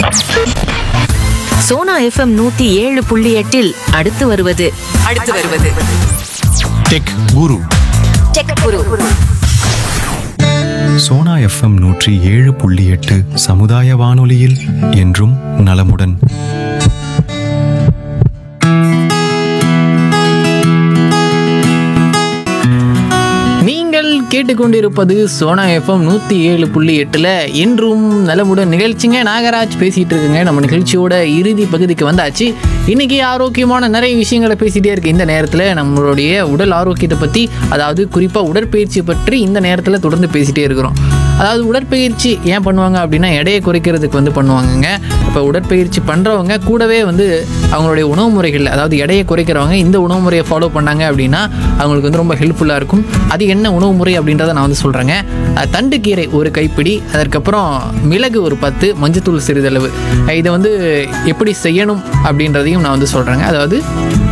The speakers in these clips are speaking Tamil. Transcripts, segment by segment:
சோனா எஃப்எம் நூத்தி ஏழு புள்ளி எட்டில் அடுத்து வருவது அடுத்து வருவது tech guru tech guru Sona FM நூற்றி ஏழு புள்ளி எட்டு சமுதாய வானொலியில் என்றும் நலமுடன் நீங்கள் கேட்டுக்கொண்டிருப்பது சோனா எஃப்எம் நூற்றி ஏழு புள்ளி எட்டில் இன்றும் நலமுடன் நிகழ்ச்சிங்க நாகராஜ் பேசிகிட்டு இருக்குங்க நம்ம நிகழ்ச்சியோட இறுதி பகுதிக்கு வந்தாச்சு இன்னைக்கு ஆரோக்கியமான நிறைய விஷயங்களை பேசிகிட்டே இருக்கு இந்த நேரத்தில் நம்மளுடைய உடல் ஆரோக்கியத்தை பற்றி அதாவது குறிப்பாக உடற்பயிற்சி பற்றி இந்த நேரத்தில் தொடர்ந்து பேசிகிட்டே இருக்கிறோம் அதாவது உடற்பயிற்சி ஏன் பண்ணுவாங்க அப்படின்னா எடையை குறைக்கிறதுக்கு வந்து பண்ணுவாங்கங்க இப்போ உடற்பயிற்சி பண்ணுறவங்க கூடவே வந்து அவங்களுடைய உணவு முறைகள் அதாவது எடையை குறைக்கிறவங்க இந்த உணவு முறையை ஃபாலோ பண்ணாங்க அப்படின்னா அவங்களுக்கு வந்து ரொம்ப ஹெல்ப்ஃபுல்லாக இருக்கும் அது என்ன உணவு முறை அப்படின்றத நான் வந்து சொல்கிறேங்க தண்டுக்கீரை ஒரு கைப்பிடி அதற்கப்புறம் மிளகு ஒரு பத்து மஞ்சத்தூள் சிறிதளவு அஹ் இதை வந்து எப்படி செய்யணும் அப்படின்றதையும் நான் வந்து சொல்கிறேங்க அதாவது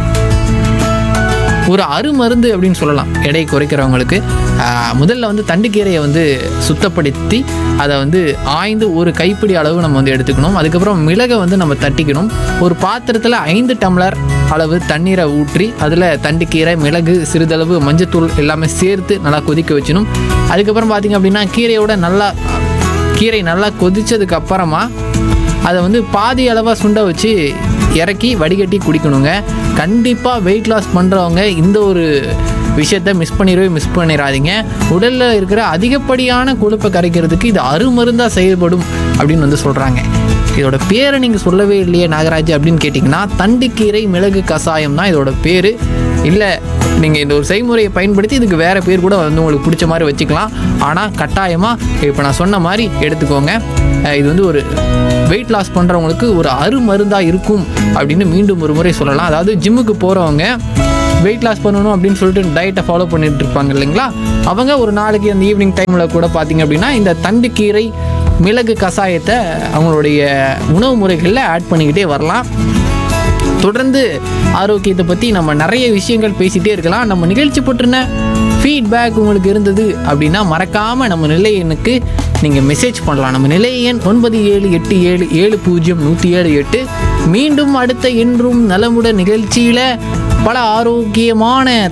ஒரு அருமருந்து அப்படின்னு சொல்லலாம் எடை குறைக்கிறவங்களுக்கு ஆஹ், முதல்ல வந்து தண்டுக்கீரையை வந்து சுத்தப்படுத்தி அதை வந்து ஆய்ந்து ஒரு கைப்பிடி அளவு நம்ம வந்து எடுத்துக்கணும் அதுக்கப்புறம் மிளகை வந்து நம்ம தட்டிக்கணும் ஒரு பாத்திரத்தில் ஐந்து டம்ளர் அளவு தண்ணீரை ஊற்றி அதில் தண்டுக்கீரை மிளகு சிறிதளவு மஞ்சத்தூள் எல்லாமே சேர்த்து நல்லா கொதிக்க வச்சிடணும் அதுக்கப்புறம் பார்த்திங்க அப்படின்னா கீரையோட நல்லா கீரை நல்லா கொதிச்சதுக்கு அப்புறமா அதை வந்து பாதி அளவாக சுண்ட வச்சு இறக்கி வடிகட்டி குடிக்கணுங்க கண்டிப்பாக வெயிட் லாஸ் பண்ணுறவங்க இந்த ஒரு விஷயத்த மிஸ் பண்ணிடவே மிஸ் பண்ணிடாதீங்க உடலில் இருக்கிற அதிகப்படியான கொழுப்பை கரைக்கிறதுக்கு இது அருமருந்தாக செயல்படும் அப்படின்னு வந்து சொல்கிறாங்க இதோட பேரை நீங்கள் சொல்லவே இல்லையே நாகராஜ் அப்படின்னு கேட்டிங்கன்னா தண்டுக்கீரை மிளகு கஷாயம் தான் இதோட பேர் இல்லை நீங்கள் இந்த ஒரு செய்முறையை பயன்படுத்தி இதுக்கு வேறு பேர் கூட வந்து உங்களுக்கு பிடிச்ச மாதிரி வச்சுக்கலாம் ஆனால் கட்டாயமாக இப்போ நான் சொன்ன மாதிரி எடுத்துக்கோங்க அஹ் இது வந்து ஒரு வெயிட் லாஸ் பண்ணுறவங்களுக்கு ஒரு அருமருந்தாக இருக்கும் அப்படின்னு மீண்டும் ஒரு முறை சொல்லலாம் அதாவது ஜிம்முக்கு போகிறவங்க வெயிட் லாஸ் பண்ணணும் அப்படின்னு சொல்லிட்டு டயட்டை ஃபாலோ பண்ணிட்டு இருப்பாங்க இல்லைங்களா அவங்க ஒரு நாளைக்கு அந்த ஈவினிங் டைமில் கூட பார்த்தீங்க அப்படின்னா இந்த தண்டுக்கீரை மிளகு கஷாயத்தை அவங்களுடைய உணவு முறைகளில் ஆட் பண்ணிக்கிட்டே வரலாம் தொடர்ந்து ஆரோக்கியத்தை பற்றி நம்ம நிறைய விஷயங்கள் பேசிகிட்டே இருக்கலாம் நம்ம நிகழ்ச்சி பற்றின ஃபீட்பேக் உங்களுக்கு இருந்தது அப்படின்னா மறக்காமல் நம்ம நிலை எண்ணுக்கு நீங்கள் மெசேஜ் பண்ணலாம் நம்ம நிலை எண் ஒன்பது ஏழு எட்டு ஏழு ஏழு பூஜ்ஜியம் நூற்றி ஏழு எட்டு மீண்டும் அடுத்த என்றும் நலமுடன் நிகழ்ச்சியில் பல ஆரோக்கியமான